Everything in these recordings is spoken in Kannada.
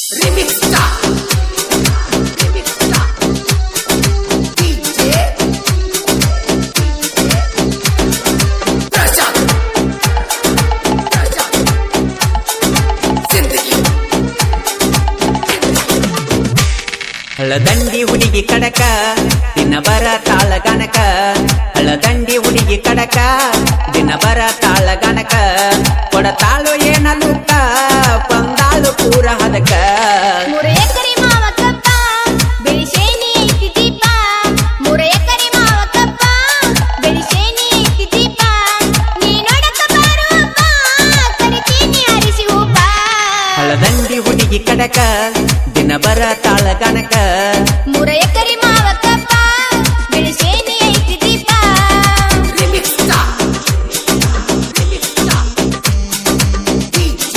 Remix Star. Remix Star. DJ. Prashant. Prashant. Zindagi. ಹಳ್ಳದಂಡಿ ಹುಡುಗಿ ಕಡಕ ದಿನ ಬರ ತಾಳ ಗಣಕ ಹಳ್ಳದಂಡಿ ಹುಡುಗಿ ಕಡಕ ದಿನ ಬರ ತಾಳ ಗಣಕ ಕೊಡತಾಳು ಏನಲುಕ್ಕ ಪಂದಾಳು ಪೂರ ಹದಕ ಮೂರು ಎಕರೆ ಮಾವ ಕಪ್ಪ ಬೆಳಿಶೇನಿ ಐತಿ ದೀಪ ಮೂರು ಎಕರೆ ಮಾವ ಕಪ್ಪ ಬೆಳಿಶೇನಿ ಐತಿ ದೀಪ ನೀ ನೋಡಕ ಬಾರುವಪ್ಪ ಕರಿತೀನಿ ಅರಿಸಿ ಹೂಪ ಹಳ್ಳದಂಡಿ ಹುಡುಗಿ ಕಡಕ ದಿನ ಬರ ತಾಳ ಗಣಕ ಮೂರು ಎಕರೆ ಮಾವ ಕಪ್ಪ ಬೆಳಿಶೇನಿ ಐತಿ ದೀಪ Remix Star. Remix Star. DJ.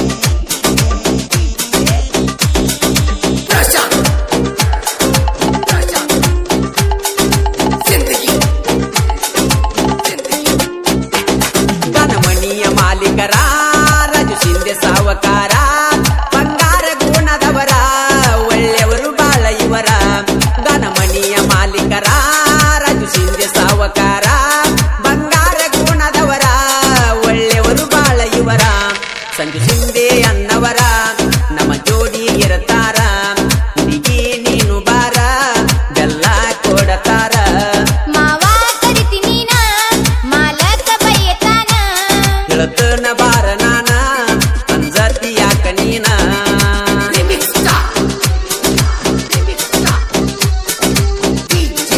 Prashant. Prashant. Zindagi. Zindagi. ಗಣಮಣಿಯ ಮಾಲೀಕರ ರಾಜು ಶಿಂದೆ ಸಾವಕಾರ ಬಂಗಾರ ಗುಣದವರ ಒಳ್ಳೆಯವರು ಬಾಳ ಇವರ ಗಣಮಣಿಯ ಮಾಲೀಕರ ರಾಜು ಶಿಂದೆ ಸಾವಕಾರ ಬಂಗಾರ ಗುಣದವರ ಒಳ್ಳೆಯವರು ಬಾಳ ಇವರ ಸಂಜು ಶಿಂದೆ ಅನ್ನವರ ನಮ್ಮ ಜೋಡಿ ಇರತಾರ ಹುಡುಗಿ ನೀನು ಬಾರ ಬೆಲ್ಲ ಕೊಡತಾರ ಮಾವ ಕರಿತೀನಿ ನಾ ಮಾಲಕ ಬಯ್ಯತಾನ ಹೇಳ್ತನ ಬಾರ ನಾನ ಅಂಜತಿ ಯಾಕ ನೀನ Remix Star. Remix Star. DJ.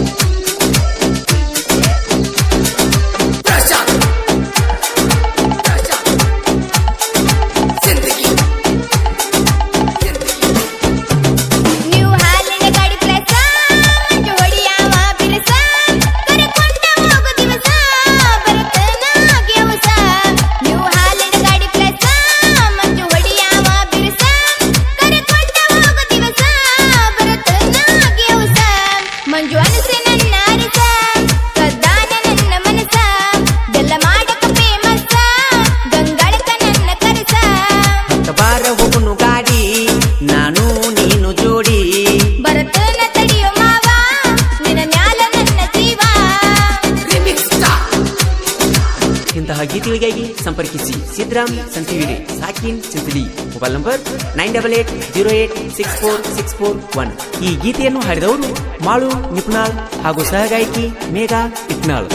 Prashant. Prashant. Zindagi. Zindagi. ನೀವು ಹಾಲಿನ ಗಾಡಿ ಪ್ಲಸ ಮಂಜು ಹೊಡಿಯಾವ ಬಿರುಸ ಕರಕೊಂಡ ಹೋಗು ದಿವಸ ಬರುತ್ತನ ಗೆವಸ ನೀವು ಹಾಲಿನ ಗಾಡಿ ಪ್ಲಸ ಮಂಜು ಹೊಡಿಯಾವ ಬಿರುಸ ಕರಕೊಂಡ ಹೋಗು ದಿವಸ ಬರುತ್ತನ ಗೆವಸ ಮಂಜು ಅನಸೆ ನನ್ನ ಅರಸ ಕದ್ದಾನ ನನ್ನ ಮನಸ ಬೆಲ್ಲ ಮಾಡಕ ಫೇಮಸ್ ಗಂಗಾಳಕ ನನ್ನ ಕರಸ ಹತ್ತ ಬಾರ ಹೋಗುನು ಗಾಡಿ ನಾನು ನೀನು ಜೋಡಿ ಬರತನ ತಡಿಯೋ ಮಾವ ನಿನ್ನ ಮ್ಯಾಲ ನನ್ನ ಜೀವ Remix Star. ಇಂತಹ ಗೀತೆಗಳಿಗಾಗಿ ಸಂಪರ್ಕಿಸಿ ಸಿದ್ರಾಮ್ ಸಂತಿವಿರಿ ಸಾಕಿನ್ Chintali mobile number nine double eight zero eight six four six four one ಈ ಗೀತೆಯನ್ನು ಹಾಡಿದವರು ಮಾಳು ನಿಪುಣಾಳ್ ಹಾಗೂ ಸಹಗಾಯಕಿ ಮೇಘಾ ಇಟ್ನಾಳ್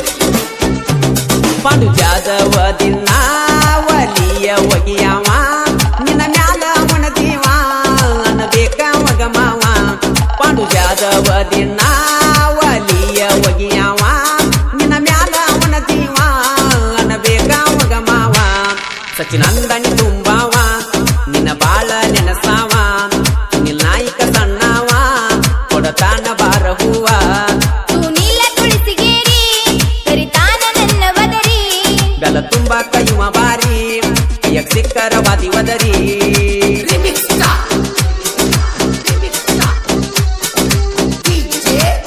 ಪಾಂಡು ಜಾದವ ದಿನ ಒಲಿಯ ಒಗಿಯವ ನಿನ್ನ ಮ್ಯಾಲ ಅವನ ಜೀವ ಅನ್ನಬೇಕ ಒಗಮವ ಪಾಂಡು ಜಾದವ ದಿನ ಒಲಿಯ ಒಗಿಯವ ನಿನ್ನ ಮ್ಯಾಲ ಅವನ ಜೀವ ಅನ್ನಬೇಕ ಒಗಮವ ಸಚಿನಂದನಿ ತುಂಬಾವ ನಿನ್ನ ಬಾಳ ನೆನಸಾವ ನಿಲ್ನಾಯಿಕ ಸಣ್ಣವ ಕೊಡತಾನ ಬಾರ ಹೂವ ತೂನಿಲ್ಲ ತುಳಸಿಗೇರಿ ಕರಿತಾನ ನನ್ನ ಬದರಿ ಬೆಲ ತುಂಬ ಕೈಯುವ ಬಾರಿ ಕೈಯಕ್ ಸಿಕ್ಕರ ವಾದಿ ವದರಿ Remix Star. Remix Star. DJ.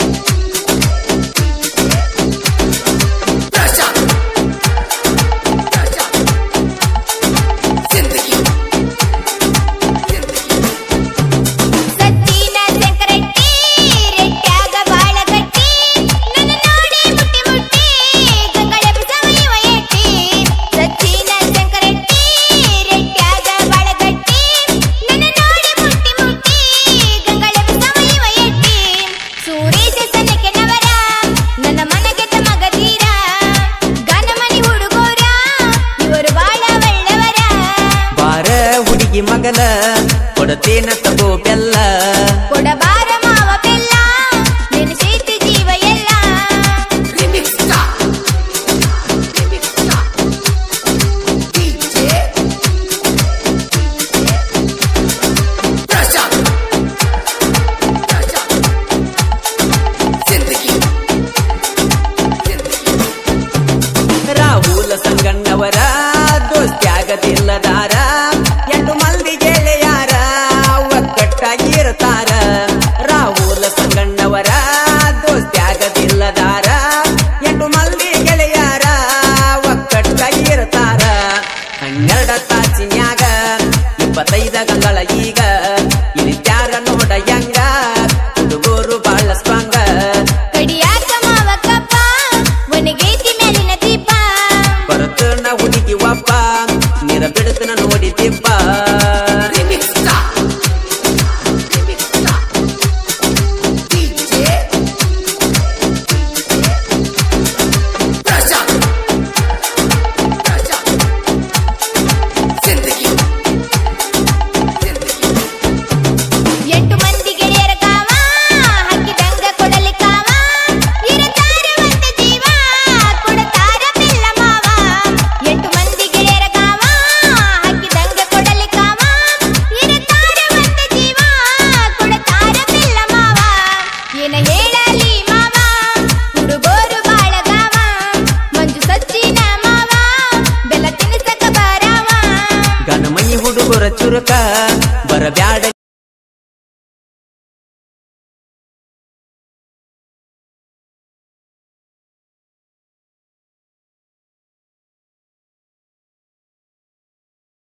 Prashant. Prashant. Zindagi. Zindagi. ಸತ್ತಿನ ಶಂಕರಟ್ಟಿ ರೆಟ್ಟ್ಯಾಗ ಬಾಳ ಗಟ್ಟಿ ನನ್ನ ನೋಡಿ ಮುಟ್ಟಿ ಮುಟ್ಟಿ ಗಂಗಳ ಬಿಸವಯುವ ಎಟ್ಟಿ ಸತ್ತಿನ ಶಂಕರಟ್ಟಿ ರೆಟ್ಟ್ಯಾಗ ಬಾಳ ಗಟ್ಟಿ ನನ್ನ ನೋಡಿ ಮುಟ್ಟಿ ಮುಟ್ಟಿ ಗಂಗಳ ಬಿಸವಯುವ ಎಟ್ಟಿ ಸೂರೇಶ ಸನಕ್ಕೆ ನವರ ನನ್ನ ಮನಗೆದ್ದ ಮಗದೀರ ಗಾನಮನಿ ಹುಡುಗೋರ ಇವರು ಬಾಳ ಒಳ್ಳೆವರ ಬಾರ ಹುಡುಗಿ ಮಗಲ ಕೊಡತೇನ ತಗೋ ಬೆಲ್ಲ ಕೊಡಬಾರ ಮಾವ ಬೆಲ್ಲ ನೆನೆಸೈತಿ ಜೀವ ಎಲ್ಲ Remix Star. Remix Star. DJ. Prashant. Prashant. Zindagi. Zindagi. Rahul ಸಂಗಣ್ಣವರ ದೋಸ್ತ್ಯಾಗದಿಲ್ಲದಾರ ಎಂಟು ಮಂದಿ ಗೆಳೆಯಾರ ಒಕ್ಕಟ್ಟಾಗಿರ್ತಾರ ಎಪ್ಪತ್ತೈದ ಗಂಗಳ ಈಗ ಇಲ್ಲಿ ತ್ಯಾರ ನೋಡ ಹೆಂಗ ಹುಡುಗರು ಬಾಳ ಸ್ಟ್ರಾಂಗ ಕಡಿಯಾಕ ಮಾವ ಕಪ್ಪ ಒಣಗೈತಿ ಮೇಲಿನ ದೀಪ ಬರುತ್ತನ ಹುಡುಗಿ ಒಬ್ಬ ನೀರ ಬಿಡುತ್ತನ ನೋಡಿ ದಿಬ್ಬ Remix Star. Remix Star. DJ. Prashant. Prashant. Zindagi. Zindagi. ಎಂಟು ಮಂದಿ ಗೆಳೆಯರ ಕಾವ ಹಾಕಿದಂಗ ಕೊಡಲಿ ಕಾವ ಇರತಾರ ಒಂದ ಜೀವ ಕೊಡತಾರ ಬೆಲ್ಲ ಮಾವ ಎಂಟು ಮಂದಿ ಗೆಳೆಯರ ಕಾವ ಹಾಕಿದಂಗ ಕೊಡಲಿ ಕಾವ ಇರತಾರ ಒಂದ ಜೀವ ಕೊಡತಾರ ಬೆಲ್ಲ ಮಾವ ಏನ ಹೇಳಲಿ ಮಾವ ಹುಡುಗೋರು ಬಾಳ ಗಾವ ಮಂಜು ಸಚ್ಚಿನ ಮಾವ ಬೆಲ್ಲ ತಿನ್ಸಕ ಬರವ ಗಣಮಯಿ ಹುಡುಗರ ಚುರುಕ ಬರಬ್ಯಾಡ